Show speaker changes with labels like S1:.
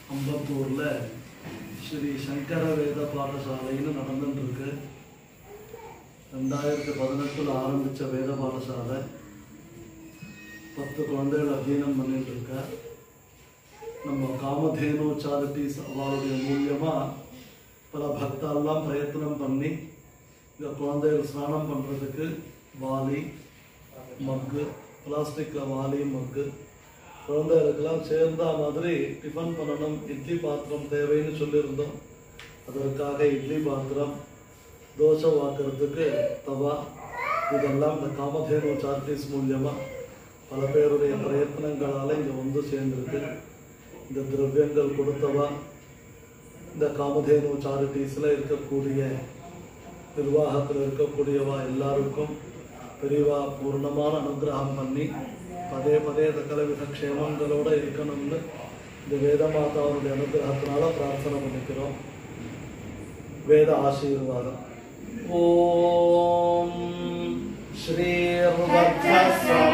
S1: அம்பத்தூரில் ஸ்ரீ சங்கர வேத பாடசாலைன்னு நடந்துட்டு இருக்கு ரெண்டாயிரத்தி பதினெட்டில் ஆரம்பித்த வேத பாடசாலை பத்து குழந்தைகள் அத்தியனம் பண்ணிட்டு இருக்க நம்ம காமதேனு சாரிட்டிஸ் அவளுடைய மூலியமாக பல பக்தாலாம் பிரயத்தனம் பண்ணி இந்த குழந்தைகள் ஸ்நானம் பண்ணுறதுக்கு வாளி மக்கு பிளாஸ்டிக்கில் வாளி மக்கு குழந்தைகளுக்கெல்லாம் சேர்ந்தா மாதிரி டிஃபன் பண்ணணும் இட்லி பாத்திரம் தேவைன்னு சொல்லியிருந்தோம் அதற்காக இட்லி பாத்திரம் தோசை வாக்குறதுக்கு தவா இதெல்லாம் இந்த காமதேனு சார்ட்டிஸ் மூலியமாக பல பேருடைய பிரயத்தனங்களால் இங்கே வந்து சேர்ந்திருக்கு இந்த திரவியங்கள் கொடுத்தவா இந்த காமதேனு சாரிட்டிஸில் இருக்கக்கூடிய நிர்வாகத்தில் இருக்கக்கூடியவா எல்லாருக்கும் பெரியவா பூர்ணமான அனுகிரகம் பண்ணி பதே பதே சகலவித க்ஷேமங்களோட இருக்கணும்னு இந்த வேதமாதாவுடைய அனுகிரகத்தினால பிரார்த்தனை பண்ணிக்கிறோம் வேத ஆசீர்வாதம் ஓம் ஸ்ரீர்வத்ரஸ்வ